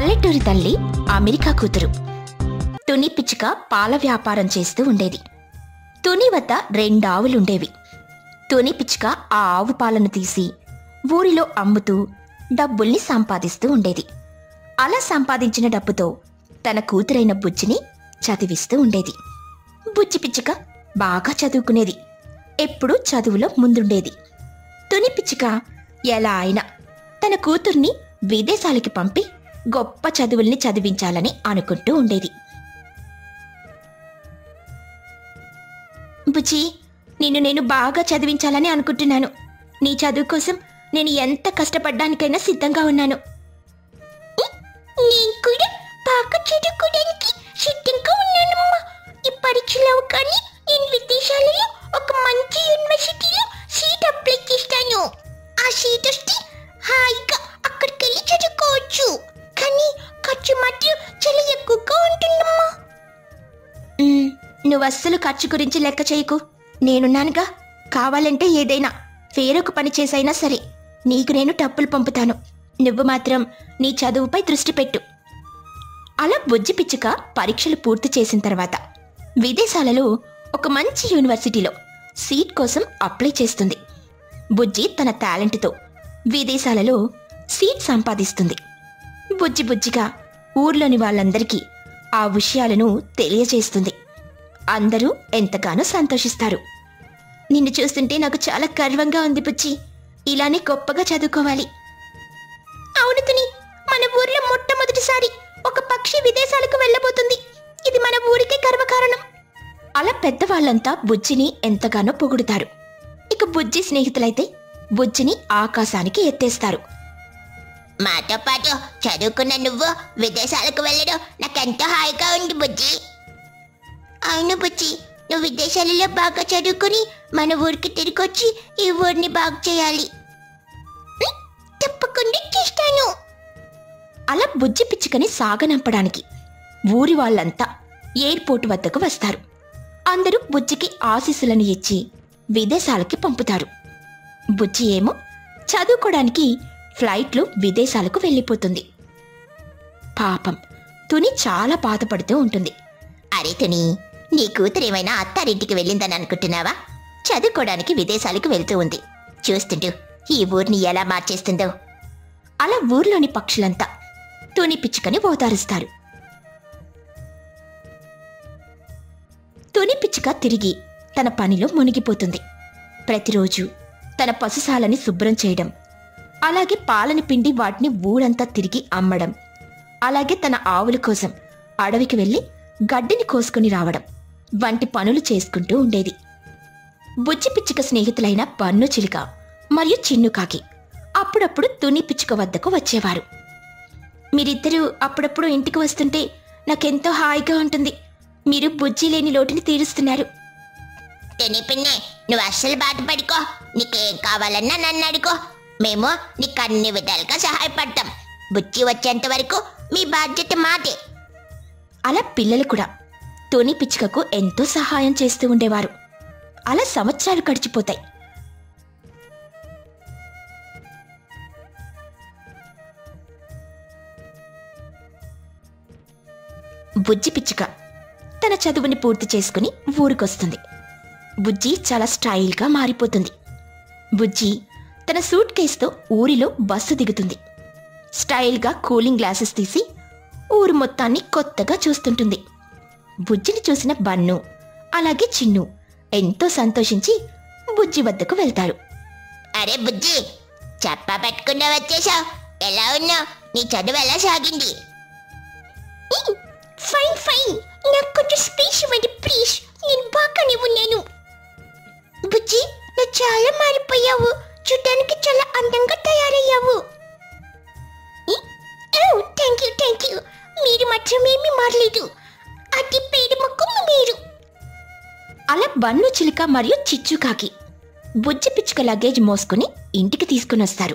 పల్లెటూరి తల్లి అమెరికా కూతురు తుని పిచ్చుక పాల వ్యాపారం చేస్తూ ఉండేది తుని వద్ద రెండు ఆవులుండేవి తుని పిచ్చుక ఆ ఆవు పాలను తీసి ఊరిలో అమ్ముతూ డబ్బుల్ని సంపాదిస్తూ ఉండేది అలా సంపాదించిన డబ్బుతో తన కూతురైన బుజ్జిని చదివిస్తూ ఉండేది బుజ్జి పిచ్చుక బాగా చదువుకునేది ఎప్పుడూ చదువులో ముందుండేది తుని పిచ్చుక ఎలా అయినా తన కూతుర్ని విదేశాలకి పంపి గొప్ప చదువుల్ని చదివించాలని అనుకుంటూ ఉండేది బుజ్జి నిన్ను నేను బాగా చదివించాలని అనుకుంటున్నాను నీ చదువు కోసం నేను ఎంత కష్టపడ్డానికైనా సిద్ధంగా ఉన్నాను నేను కూడా బాగా చదువుకోవడానికి సిద్ధంగా ఉన్నానమ్మా ఈ పరీక్షలో కానీ నేను విదేశాలలో ఒక మంచి యూనివర్సిటీలో సీట్ అప్లై చేస్తాను ఆ సీట్ వస్తే హాయిగా అక్కడికి వెళ్ళి చదువుకోవచ్చు కానీ ఖర్చు మాత్రం చాలా ఎక్కువగా ఉంటుందమ్మా నువ్వు అస్సలు ఖర్చు గురించి లెక్క చేయకు నేనున్నానుగా కావాలంటే ఏదైనా వేరొక పని చేసైనా సరే నీకు నేను డబ్బులు పంపుతాను నువ్వు మాత్రం నీ చదువుపై దృష్టి పెట్టు అలా బుజ్జి పిచ్చుక పరీక్షలు పూర్తి చేసిన తర్వాత విదేశాలలో ఒక మంచి యూనివర్సిటీలో సీట్ కోసం అప్లై చేస్తుంది బుజ్జి తన టాలెంట్తో విదేశాలలో సీట్ సంపాదిస్తుంది బుజ్జి బుజ్జిగా ఊర్లోని వాళ్ళందరికీ ఆ విషయాలను తెలియజేస్తుంది అందరూ ఎంతగానో సంతోషిస్తారు నిన్ను చూస్తుంటే నాకు చాలా గర్వంగా ఉంది బుజ్జి ఇలానే గొప్పగా చదువుకోవాలి అవును తుని మన ఊర్లో మొట్టమొదటిసారి ఒక పక్షి విదేశాలకు వెళ్ళబోతుంది ఇది మన ఊరికే గర్వకారణం అలా పెద్దవాళ్ళంతా బుజ్జిని ఎంతగానో పొగుడుతారు ఇక బుజ్జి స్నేహితులైతే బుజ్జిని ఆకాశానికి ఎత్తేస్తారు మాతో పాటు చదువుకున్న నువ్వు విదేశాలకు వెళ్ళడం నాకెంతో హాయిగా ఉంది బుజ్జి అవును బుజ్జి నువ్వు విదేశాలలో బాగా చదువుకుని మన ఊరికి తిరిగి వచ్చి ఈ ఊరిని బాగు చేయాలి ఉం, తప్పకుండా చేస్తాను అలా బుజ్జి పిచ్చుకని సాగనంపడానికి ఊరి వాళ్ళంతా ఎయిర్పోర్ట్ వద్దకు వస్తారు అందరూ బుజ్జికి ఆశీస్సులను ఇచ్చి విదేశాలకి పంపుతారు బుజ్జి ఏమో చదువుకోవడానికి ఫ్లైట్లో విదేశాలకు వెళ్ళిపోతుంది పాపం తుని చాలా బాధపడుతూ ఉంటుంది అరే తుని నీ కూతురు ఏమైనా అత్తారింటికి వెళ్ళిందని అనుకుంటున్నావా చదువుకోవడానికి విదేశాలకు వెళ్తూ ఉంది చూస్తుంటూ ఈ ఊరిని ఎలా మార్చేస్తుందో అలా ఊర్లోని పక్షులంతా తుని పిచ్చుకని ఓదారుస్తారు తుని పిచ్చుక తిరిగి తన పనిలో మునిగిపోతుంది ప్రతిరోజు తన పశుశాలని శుభ్రం చేయడం అలాగే పాలని పిండి వాటిని ఊరంతా తిరిగి అమ్మడం అలాగే తన ఆవుల కోసం అడవికి వెళ్ళి గడ్డిని కోసుకుని రావడం వంటి పనులు చేసుకుంటూ ఉండేది బుజ్జి పిచ్చుక స్నేహితులైన పన్ను చిలుక మరియు చిన్నుకాకి అప్పుడప్పుడు తుని పిచ్చుక వద్దకు వచ్చేవారు మీరిద్దరూ అప్పుడప్పుడు ఇంటికి వస్తుంటే నాకెంతో హాయిగా ఉంటుంది మీరు బుజ్జి లేని లోటుని తీరుస్తున్నారు తుని పిన్నే నువ్వు అస్సలు బాధపడుకో నీకేం కావాలన్నా నన్ను అడుకో మేము నీకు అన్ని విధాలుగా సహాయపడతాం బుచ్చి వచ్చేంత వరకు మీ బాధ్యత మాదే అలా పిల్లలు కూడా తుని పిచ్చుకకు ఎంతో సహాయం చేస్తూ ఉండేవారు అలా సంవత్సరాలు గడిచిపోతాయి బుజ్జి పిచ్చుక తన చదువుని పూర్తి చేసుకుని ఊరికొస్తుంది బుజ్జి చాలా స్టైల్గా మారిపోతుంది బుజ్జి తన సూట్ కేసుతో ఊరిలో బస్సు దిగుతుంది స్టైల్గా కూలింగ్ గ్లాసెస్ తీసి ఊరు మొత్తాన్ని కొత్తగా చూస్తుంటుంది బుజ్జిని చూసిన బన్ను అలాగే చిన్ను ఎంతో సంతోషించి బుజ్జి వద్దకు వెళ్తారు అరే బుజ్జి చెప్పా పెట్టుకున్నా వచ్చేసావు ఎలా ఉన్నావు నీ చదువు ఎలా సాగింది ఫైన్ ఫైన్ నాకు కొంచెం స్పేస్ ఇవ్వండి ప్లీజ్ నేను బాగానే ఉన్నాను బుజ్జి నువ్వు చాలా మారిపోయావు చూడడానికి చాలా అందంగా తయారయ్యావు థ్యాంక్ యూ థ్యాంక్ యూ మీరు మాత్రం ఏమీ మారలేదు అతి పేరు మొక్కం మీరు అలా బన్ను చిలుక మరియు చిచ్చుకాకి బుజ్జి పిచ్చుక లగేజ్ మోసుకుని ఇంటికి తీసుకుని వస్తారు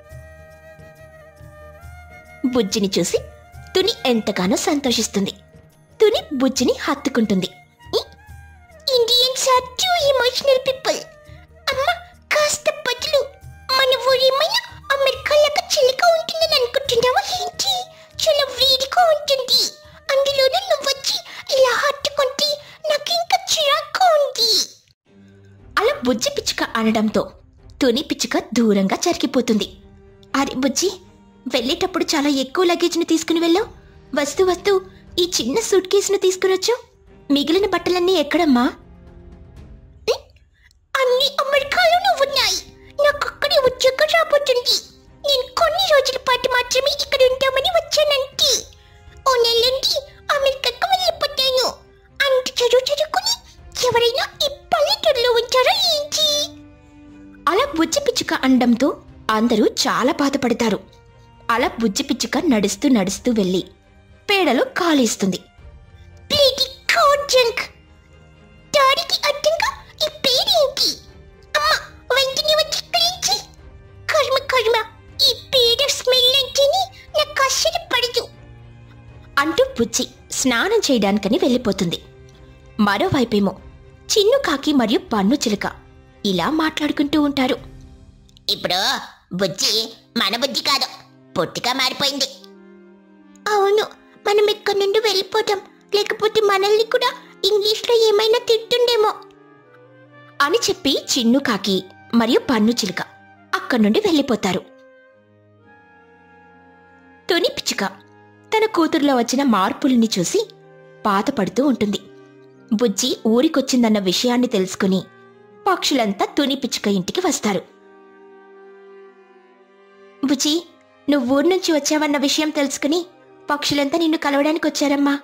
బుజ్జిని చూసి తుని ఎంతగానో సంతోషిస్తుంది తుని బుజ్జిని హత్తుకుంటుంది Indians are too emotional people అమ్మ కాస్త బదులు మన ఊరేమైనా అమెరికా లాగా చిల్లిగా ఉంటుందని అనుకుంటున్నావా ఏంటి చాలా బుజ్జి పిచ్చుక అనడంతో తుని పిచ్చుక దూరంగా జరిగిపోతుంది అరే బుజ్జి వెళ్ళేటప్పుడు చాలా ఎక్కువ లగేజ్ను తీసుకుని వెళ్ళావు వస్తూ వస్తూ ఈ చిన్న సూట్ కేసును తీసుకునొచ్చు మిగిలిన బట్టలన్నీ ఎక్కడమ్మా అన్ని అమెరికాలోనూ ఉన్నాయి నాకు అక్కడే ఉద్యోగం రాబోతుంది నేను కొన్ని రోజుల పాటు మాత్రమే ఇక్కడ ఉంటామని వచ్చానంటే ఓ నెలండి అమెరికాకు వెళ్ళిపోతాను అంత చదువు చదువుకుని ఎవరైనా ఈ పల్లెటూరులో ఉంటారా ఏంటి అలా బుజ్జి పిచ్చుక అనడంతో అందరూ చాలా బాధపడతారు అలా బుజ్జి పిచ్చుక నడుస్తూ నడుస్తూ వెళ్ళి పేడలో కాలేస్తుంది ప్లీటి కోడ్ జంక్ దారికి అడ్డంగా ఈ పేరేంటి అమ్మ వెంటనే వచ్చి ఇక్కడించి కర్మ కర్మ ఈ పేడ స్మెల్ అంటేనే నాకు అస్సలు పడదు అంటూ బుజ్జి స్నానం చేయడానికని వెళ్ళిపోతుంది మరోవైపేమో చిన్ను కాకి మరియు పన్ను చిలుక ఇలా మాట్లాడుకుంటూ ఉంటారు ఇప్పుడు బుజ్జి మన బుజ్జి కాదు పొట్టిగా మారిపోయింది అవును మనం ఇక్కడ నుండి వెళ్ళిపోతాం లేకపోతే మనల్ని కూడా ఇంగ్లీష్లో ఏమైనా తిట్టుండేమో అని చెప్పి చిన్ను కాకి మరియు పన్ను చిలుక అక్కడి నుండి వెళ్ళిపోతారు తుని పిచ్చుక తన కూతురులో వచ్చిన మార్పుల్ని చూసి బాధపడుతూ ఉంటుంది బుజ్జి ఊరికొచ్చిందన్న విషయాన్ని తెలుసుకుని పక్షులంతా తుని పిచ్చుక ఇంటికి వస్తారు బుజ్జి నువ్వు ఊరు నుంచి వచ్చావన్న విషయం తెలుసుకుని పక్షులంతా నిన్ను కలవడానికి వచ్చారమ్మా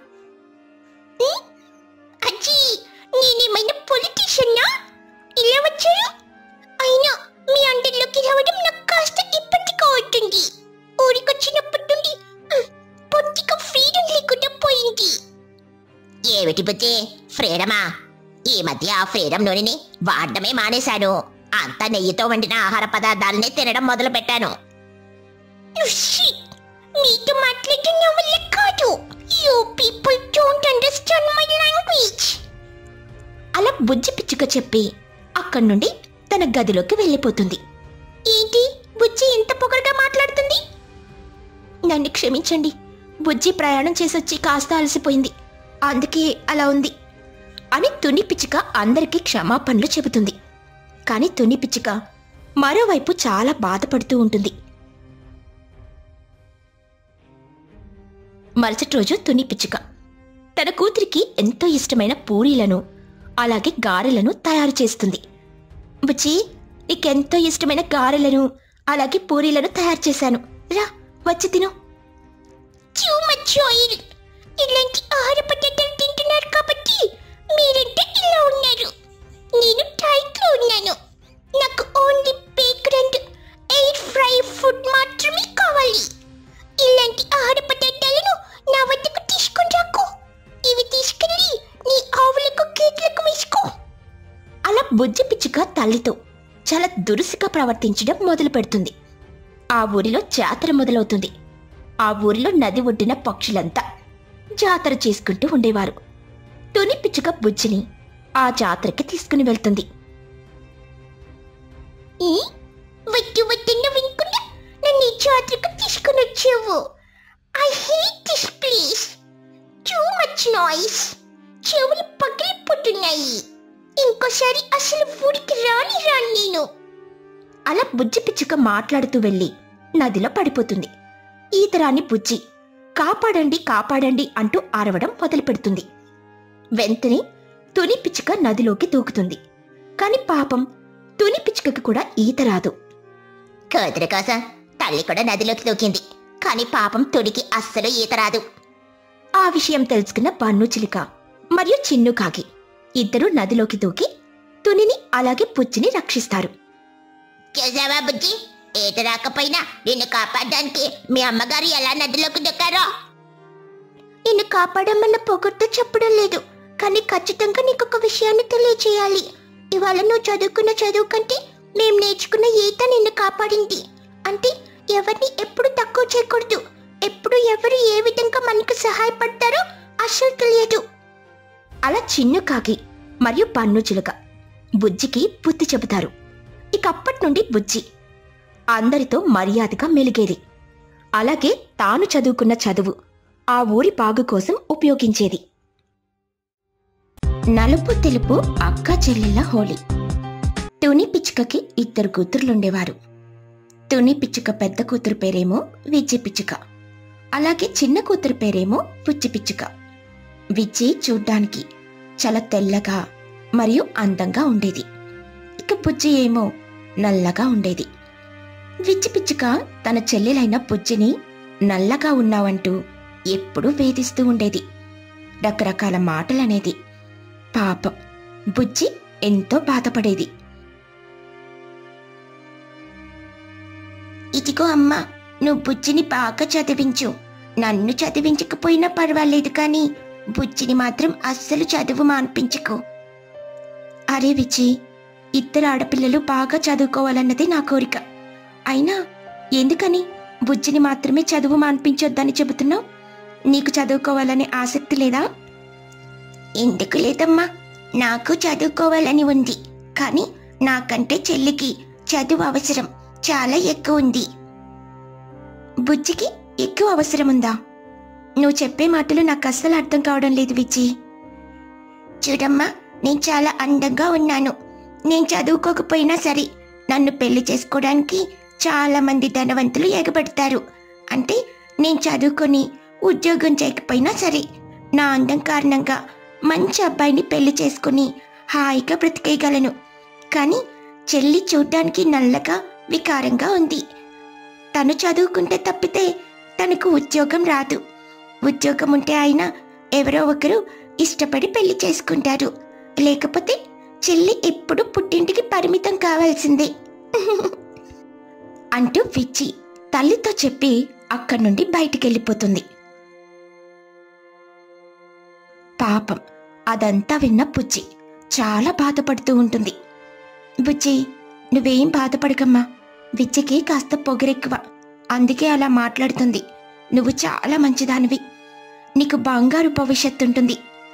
అజ్జి నేనేమైనా పొలిటీషియన్నా ఇలా వచ్చారు అయినా మీ అండర్లోకి రావడం నాకు కాస్త ఇబ్బందిగా ఉంటుంది ఊరికొచ్చినప్పటి నుండి ఉమ్, పొట్టిగా ఫ్రీడమ్ లేకుండా పోయింది ఏమిటి బుజ్జి ఫ్రీడమా ఈ మధ్య ఆ ఫ్రీడమ్ నూనెని వాడడమే మానేశాను అంతా నెయ్యితో వండిన ఆహార పదార్థాలనే తినడం మొదలు పెట్టాను మీతో మాట్లాడడం నా వల్ల కాదు you people don't understand my language అలా బుజ్జి పిచ్చుక చెప్పి అక్కడి నుండి తన గదిలోకి వెళ్ళిపోతుంది ఏంటి బుజ్జి ఎంత పొగరుగా మాట్లాడుతుంది నన్ను క్షమించండి బుజ్జి ప్రయాణం చేసొచ్చి కాస్త అలసిపోయింది అందుకే అలా ఉంది అని తుని పిచ్చుక అందరికీ క్షమాపణలు చెబుతుంది కానీ తుని పిచ్చుక మరోవైపు చాలా బాధపడుతూ ఉంటుంది మరుసటి రోజు తుని పిచ్చుక తన కూతురికి ఎంతో ఇష్టమైన పూరీలను అలాగే గారెలను తయారు చేస్తుంది బుజ్జి నీకెంతో ఇష్టమైన గారెలను అలాగే పూరీలను తయారు చేశాను రా వచ్చి తిను టూ మచ్ ఆయిల్ ఇలాంటి ఆహార పదార్థాలు తింటున్నారు కాబట్టి మీరంటే ఇలా ఉన్నారు నేను డైట్ లో ఉన్నాను నాకు only baked and air fry food మాత్రమే కావాలి ఇలాంటి ఆహార పదార్థాలను నా వద్దకు తీసుకుని రాకు ఇవి తీసుకెళ్ళి నీ ఆవులకు గేట్లకు వేసుకో అలా బుజ్జి పిచ్చుక తల్లితో చాలా దురుసుగా ప్రవర్తించడం మొదలు పెడుతుంది ఆ ఊరిలో జాతర మొదలవుతుంది ఆ ఊరిలో నది ఒడ్డిన పక్షులంతా జాతర చేసుకుంటూ ఉండేవారు తుని పిచ్చుక బుజ్జిని ఆ జాతరకి తీసుకుని వెళ్తుంది ఈ వద్దు వద్దన్న వినకుండా నన్ను ఈ జాతరకు తీసుకుని వచ్చావు I hate this place too much noise చెవులు పగిలిపోతున్నాయి ఇంకోసారి అసలు ఊరికి రాని రాను నేను అలా బుజ్జి పిచ్చుక మాట్లాడుతూ వెళ్ళి నదిలో పడిపోతుంది ఈతరాని బుజ్జి కాపాడండి కాపాడండి అంటూ అరవడం మొదలు పెడుతుంది వెంటనే తుని పిచ్చుక నదిలోకి దూకుతుంది కాని పాపం తుని పిచ్చుకకి కూడా ఈత రాదు కూతురు కోసం తల్లి కూడా నదిలోకి దూకింది కానీ పాపం తుడికి అస్సలు ఈత రాదు ఆ విషయం తెలుసుకున్న బన్ను చిలుక మరియు చిన్ను కాకి ఇద్దరూ నదిలోకి దూకి తునిని అలాగే పుచ్చిని రక్షిస్తారు చూసావా బుజ్జి ఈత రాకపోయినా నిన్ను కాపాడడానికి మీ అమ్మగారు ఎలా నదిలోకి దూకారో నిన్ను కాపాడమన్న పొగడ్తో చెప్పడం లేదు కానీ ఖచ్చితంగా నీకు ఒక విషయాన్ని తెలియచేయాలి ఇవాళ నువ్వు చదువుకున్న చదువు కంటే మేం నేర్చుకున్న ఈత నిన్ను కాపాడింది అంటే ఎవరిని ఎప్పుడు తక్కువ చేయకూడదు ఎప్పుడు ఎవరు ఏ విధంగా మనకు సహాయపడతారో అస్సలు తెలియదు అలా చిన్ను కాకి మరియు పన్ను చిలుక బుజ్జికి బుద్ధి చెబుతారు ఇక అప్పటి నుండి బుజ్జి అందరితో మర్యాదగా మెలిగేది అలాగే తాను చదువుకున్న చదువు ఆ ఊరి బాగు కోసం ఉపయోగించేది నలుపు తెలుపు అక్క చెల్లెళ్ళ హోలీ తుని పిచ్చుకకి ఇద్దరు కూతుర్లుండేవారు తుని పిచ్చుక పెద్ద కూతురు పేరేమో విజ్జి పిచ్చుక అలాగే చిన్న కూతురు పేరేమో పుచ్చి పిచ్చుక విజ్జి చూడ్డానికి చాలా తెల్లగా మరియు అందంగా ఉండేది ఇక పుజ్జి ఏమో నల్లగా ఉండేది విజ్జి పిచ్చుక తన చెల్లెలైన పుజ్జిని నల్లగా ఉన్నావంటూ ఎప్పుడూ వేధిస్తూ ఉండేది రకరకాల మాటలనేది పాపం బుజ్జి ఎంతో బాధపడేది ఇదిగో అమ్మా నువ్వు బుజ్జిని బాగా చదివించు నన్ను చదివించకపోయినా పర్వాలేదు కానీ బుజ్జిని మాత్రం అస్సలు చదువు మాన్పించుకో అరే విజి ఇద్దరు ఆడపిల్లలు బాగా చదువుకోవాలన్నది నా కోరిక అయినా ఎందుకని బుజ్జిని మాత్రమే చదువు మాన్పించొద్దని చెబుతున్నావు నీకు చదువుకోవాలనే ఆసక్తి లేదా ఎందుకు లేదమ్మా నాకు చదువుకోవాలని ఉంది కానీ నాకంటే చెల్లికి చదువు అవసరం చాలా ఎక్కువ ఉంది బుజ్జికి ఎక్కువ అవసరం ఉందా నువ్వు చెప్పే మాటలు నాకు అస్సలు అర్థం కావడం లేదు విజి చూడమ్మా నేను చాలా అందంగా ఉన్నాను నేను చదువుకోకపోయినా సరే నన్ను పెళ్లి చేసుకోవడానికి చాలా మంది ధనవంతులు ఎగబడతారు అంటే నేను చదువుకొని ఉద్యోగం చేయకపోయినా సరే నా అందం కారణంగా మంచి అబ్బాయిని పెళ్లి చేసుకుని హాయిగా బ్రతికేయగలను కానీ చెల్లి చూడ్డానికి నల్లగా వికారంగా ఉంది తను చదువుకుంటే తప్పితే తనకు ఉద్యోగం రాదు ఉద్యోగం ఉంటే ఆయన ఎవరో ఒకరు ఇష్టపడి పెళ్లి చేసుకుంటారు లేకపోతే చెల్లి ఎప్పుడు పుట్టింటికి పరిమితం కావాల్సిందే అంటూ విచ్చి తల్లితో చెప్పి అక్కడి నుండి బయటికెళ్ళిపోతుంది పాపం అదంతా విన్న పుచ్చి చాలా బాధపడుతూ ఉంటుంది బుజ్జి నువ్వేం బాధపడకమ్మా విచ్చికి కాస్త పొగరెక్కువ అందుకే అలా మాట్లాడుతుంది నువ్వు చాలా మంచిదానివి నీకు బంగారు భవిష్యత్తు ఉంటుంది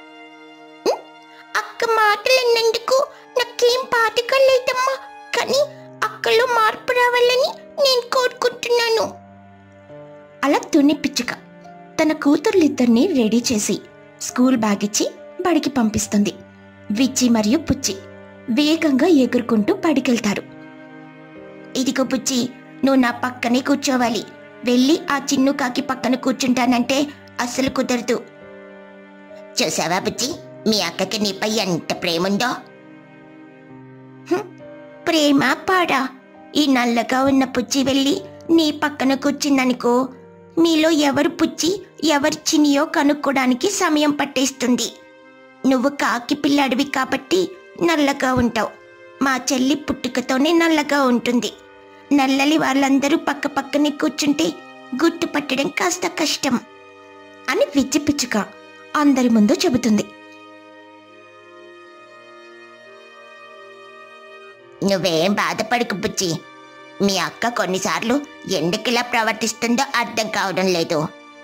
అక్క మాటలన్నందుకు నాకేం బాధగా లేదమ్మా కానీ అక్కలో మార్పు రావాలని నేను కోరుకుంటున్నాను అలా తుని పిచ్చుక తన కూతుర్లిద్దరినీ రెడీ చేసి స్కూల్ బ్యాగ్ ఇచ్చి బడికి పంపిస్తుంది విచ్చి మరియు పుచ్చి వేగంగా ఎగురుకుంటూ బడికెళ్తారు ఇదిగో బుజ్జి నువ్వు నా పక్కనే కూర్చోవాలి వెళ్ళి ఆ చిన్ను కాకి పక్కన కూర్చుంటానంటే అస్సలు కుదరదు చూసావా బుజ్జి మీ అక్కకి నీపై ఎంత ప్రేమ ఉందో హ్మ్, ప్రేమ పాడా ఈ నల్లగా ఉన్న పుచ్చి వెళ్ళి నీ పక్కన కూర్చుందనుకో మీలో ఎవరు పుచ్చి ఎవరు చినియో కనుక్కోడానికి సమయం పట్టేస్తుంది నువ్వు కాకి పిల్లాడివి కాబట్టి నల్లగా ఉంటావు మా చెల్లి పుట్టుకతోనే నల్లగా ఉంటుంది నల్లలి వాళ్ళందరూ పక్క పక్కనే కూర్చుంటే గుర్తు పట్టడం కాస్త కష్టం అని విచ్చి పిచ్చుక అందరి ముందు చెబుతుంది నువ్వేం బాధపడకు బుజ్జి మీ అక్క కొన్నిసార్లు ఎందుకిలా ప్రవర్తిస్తుందో అర్థం కావడం లేదు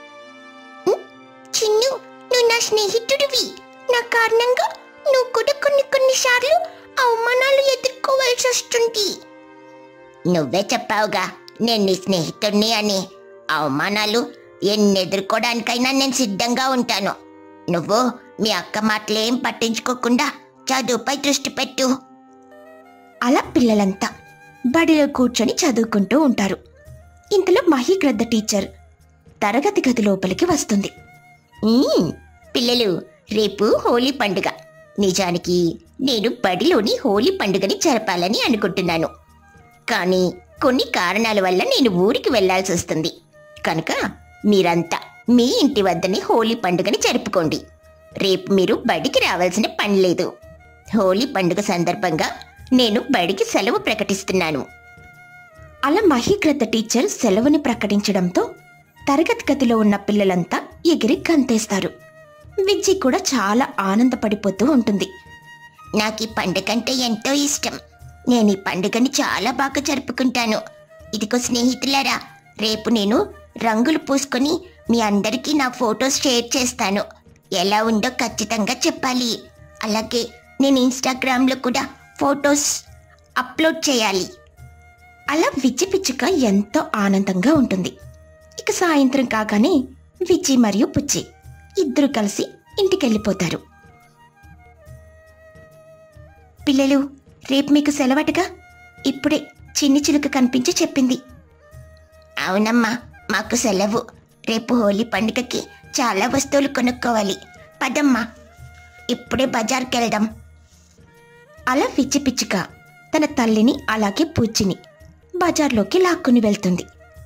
చిన్ను నువ్వు నా స్నేహితుడివి నా కారణంగా నువ్వు కూడా కొన్ని కొన్నిసార్లు అవమానాలు ఎదుర్కోవాల్సి వస్తుంది నువ్వే చెప్పావుగా నేను నీ స్నేహితుడిని అని అవమానాలు ఎన్ని ఎదుర్కోవడానికైనా నేను సిద్ధంగా ఉంటాను నువ్వు మీ అక్క మాటలేం పట్టించుకోకుండా చదువుపై దృష్టి పెట్టు అలా పిల్లలంతా బడిలో కూర్చొని చదువుకుంటూ ఉంటారు ఇంతలో మహీగ్రద్ద టీచర్ తరగతి గది లోపలికి వస్తుంది మ్మ్. పిల్లలు రేపు హోలీ పండుగ నిజానికి నేను బడిలోని హోలీ పండుగని జరపాలని అనుకుంటున్నాను కానీ కొన్ని కారణాల వల్ల నేను ఊరికి వెళ్ళాల్సి వస్తుంది కనుక మీరంతా మీ ఇంటి వద్దనే హోలీ పండుగని జరుపుకోండి రేపు మీరు బడికి రావాల్సిన పని లేదు హోలీ పండుగ సందర్భంగా నేను బడికి సెలవు ప్రకటిస్తున్నాను అలా మహీగ్రద్ద టీచర్ సెలవుని ప్రకటించడంతో తరగతి గదిలో ఉన్న పిల్లలంతా ఎగిరి గంతేస్తారు విజ్జి కూడా చాలా ఆనందపడిపోతూ ఉంటుంది నాకు ఈ పండుగ అంటే ఎంతో ఇష్టం నేను ఈ పండుగని చాలా బాగా జరుపుకుంటాను ఇదిగో స్నేహితులారా రేపు నేను రంగులు పూసుకొని మీ అందరికీ నా ఫొటోస్ షేర్ చేస్తాను ఎలా ఉందో ఖచ్చితంగా చెప్పాలి అలాగే నేను ఇన్స్టాగ్రామ్లో కూడా ఫొటోస్ అప్లోడ్ చేయాలి అలా విజ్జి పిచ్చుక ఎంతో ఆనందంగా ఉంటుంది ఇక సాయంత్రం కాగానే విజ్జి మరియు పుచ్చి ఇద్దరు కలిసి ఇంటికెళ్ళిపోతారు పిల్లలు రేపు మీకు సెలవటగా ఇప్పుడే చిన్ని చిలుక కనిపించి చెప్పింది అవునమ్మా మాకు సెలవు రేపు హోలీ పండుగకి చాలా వస్తువులు కొనుక్కోవాలి పదమ్మా ఇప్పుడే బజార్కి వెళ్దాం అలా పిచ్చి పిచ్చిక తన తల్లిని అలాగే పూచిని బజార్లోకి లాక్కుని వెళ్తుంది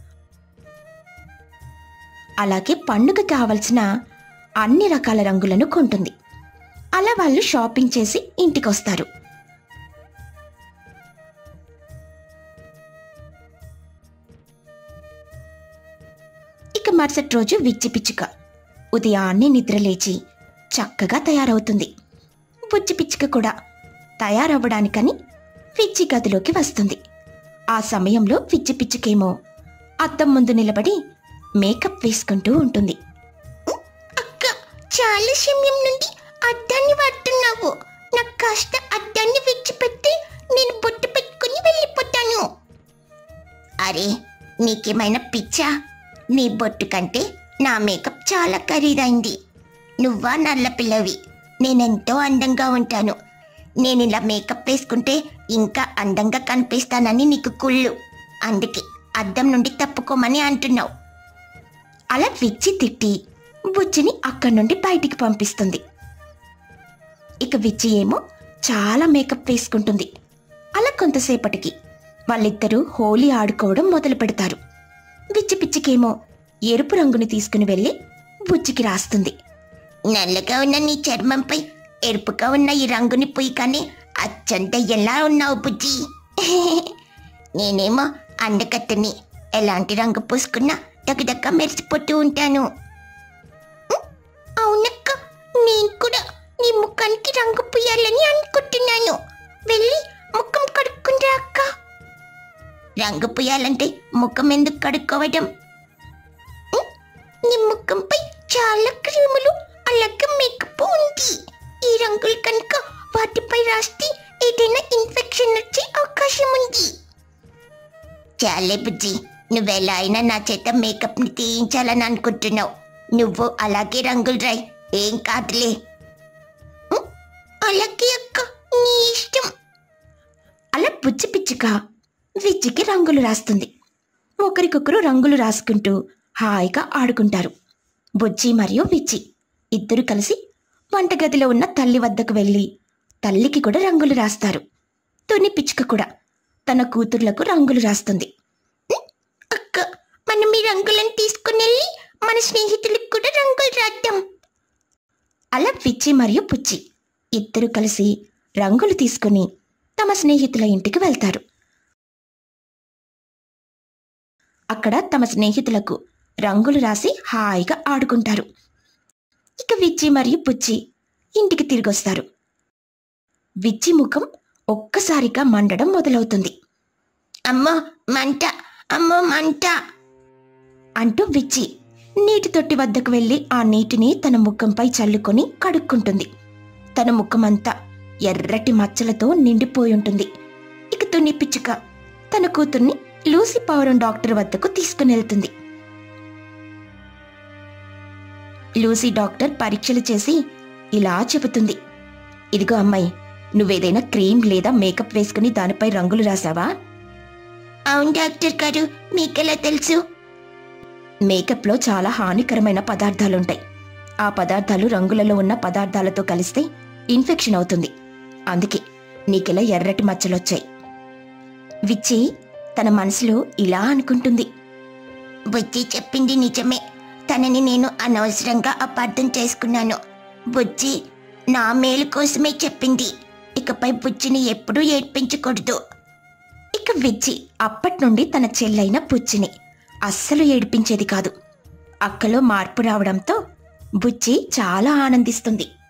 అలాగే పండుగ కావలసిన అన్ని రకాల రంగులను కొంటుంది అలా వాళ్ళు షాపింగ్ చేసి ఇంటికొస్తారు ఇక మరుసటి రోజు విచ్చి పిచ్చుక ఉదయాన్నే నిద్రలేచి చక్కగా తయారవుతుంది బుజ్జి పిచ్చుక కూడా తయారవ్వడానికని పిచ్చి గదిలోకి వస్తుంది ఆ సమయంలో పిచ్చి పిచ్చుకేమో అద్దం ముందు నిలబడి మేకప్ వేసుకుంటూ ఉంటుంది అక్క చాలా సమయం నుండి అద్దాన్ని వాడుతున్నావు నాకు కాస్త అద్దాన్ని విడిచిపెట్టి నేను బొట్టు పెట్టుకుని వెళ్ళిపోతాను అరే నీకేమైనా పిచ్చా నీ బొట్టు కంటే నా మేకప్ చాలా ఖరీదైంది నువ్వా నల్ల పిల్లవి నేనెంతో అందంగా ఉంటాను నేను ఇలా మేకప్ వేసుకుంటే ఇంకా అందంగా కనిపిస్తానని నీకు కుళ్ళు అందుకే అద్దం నుండి తప్పుకోమని అంటున్నావు అలా విచ్చి తిట్టి బుజ్జిని అక్కడి నుండి బయటికి పంపిస్తుంది ఇక విచ్చి ఏమో చాలా మేకప్ వేసుకుంటుంది అలా కొంతసేపటికి వాళ్ళిద్దరూ హోలీ ఆడుకోవడం మొదలు పెడతారు విచ్చి పిచ్చికేమో ఎరుపు రంగుని తీసుకుని వెళ్ళి బుజ్జికి రాస్తుంది నల్లగా ఉన్న నీ చర్మంపై ఎరుపుగా ఉన్న ఈ రంగుని పోయి కానీ అచ్చంత ఎలా ఉన్నావు బుజ్జి నేనేమో అందకత్తని ఎలాంటి రంగు పూసుకున్నా దగ్గదగ్గ మెరిసిపోతూ ఉంటాను ఉమ్, అవునక్క నేను కూడా నీ ముఖానికి రంగు పూయాలని అనుకుంటున్నాను వెళ్ళి ముఖం కడుక్కుంటా అక్క రంగు పూయాలంటే ముఖం ఎందుకు కడుక్కోవడం ఉమ్, నీ ముఖంపై చాలా క్రీములు అలాగే మేకప్ ఉంది ఈ రంగులు కనుక వాటిపై రాస్తే ఏదైనా ఇన్ఫెక్షన్ వచ్చే అవకాశం ఉంది చాలే బుజ్జి నువ్వెలా అయినా నా చేత మేకప్ ని తీయించాలని అనుకుంటున్నావు నువ్వు అలాగే రంగులు రాయ్ ఏం కాదులే ఉమ్, అలాగే అక్క నీ ఇష్టం అలా బుజ్జి పిచ్చుక విచ్చికి రంగులు రాస్తుంది ఒకరికొకరు రంగులు రాసుకుంటూ హాయిగా ఆడుకుంటారు బుజ్జి మరియు విచ్చి ఇద్దరు కలిసి వంటగదిలో ఉన్న తల్లి వద్దకు వెళ్ళి తల్లికి కూడా రంగులు రాస్తారు తుని పిచ్చుక కూడా తన కూతుర్లకు రంగులు రాస్తుంది అక్క మనం ఈ రంగులను తీసుకుని వెళ్ళి మన స్నేహితులకు కూడా రంగులు రాద్దాం అలా పిచ్చి మరియు పుచ్చి ఇద్దరు కలిసి రంగులు తీసుకుని తమ స్నేహితుల ఇంటికి వెళ్తారు అక్కడ తమ స్నేహితులకు రంగులు రాసి హాయిగా ఆడుకుంటారు ఇక విచ్చి మరియు పుచ్చి ఇంటికి తిరిగొస్తారు విచ్చి ముఖం ఒక్కసారిగా మండడం మొదలవుతుంది అమ్మో మంట అమ్మో మంట అంటూ విచ్చి నీటి తొట్టి వద్దకు వెళ్ళి ఆ నీటిని తన ముఖంపై చల్లుకొని కడుక్కుంటుంది తన ముఖమంతా ఎర్రటి మచ్చలతో నిండిపోయి ఉంటుంది ఇక తుని పిచ్చుక తన కూతుర్ని లూసి పౌరం డాక్టర్ వద్దకు తీసుకుని వెళ్తుంది లూసీ డాక్టర్ పరీక్షలు చేసి ఇలా చెబుతుంది ఇదిగో అమ్మాయి నువ్వేదైనా క్రీమ్ లేదా మేకప్ వేసుకుని దానిపై రంగులు రాసావా అవును డాక్టర్ గారు మీకెలా తెలుసు మేకప్లో చాలా హానికరమైన పదార్థాలుంటాయి ఆ పదార్థాలు రంగులలో ఉన్న పదార్థాలతో కలిస్తే ఇన్ఫెక్షన్ అవుతుంది అందుకే నీకెలా ఎర్రటి మచ్చలొచ్చాయి విచ్చి తన మనసులో ఇలా అనుకుంటుంది బుజ్జి చెప్పింది నిజమే తనని నేను అనవసరంగా అపార్థం చేసుకున్నాను బుజ్జి నా మేలు కోసమే చెప్పింది ఇకపై బుజ్జిని ఎప్పుడూ ఏడ్పించకూడదు ఇక విచ్చి అప్పటి నుండి తన చెల్లైన పుచ్చిని అస్సలు ఏడిపించేది కాదు అక్కలో మార్పు రావడంతో బుచ్చి చాలా ఆనందిస్తుంది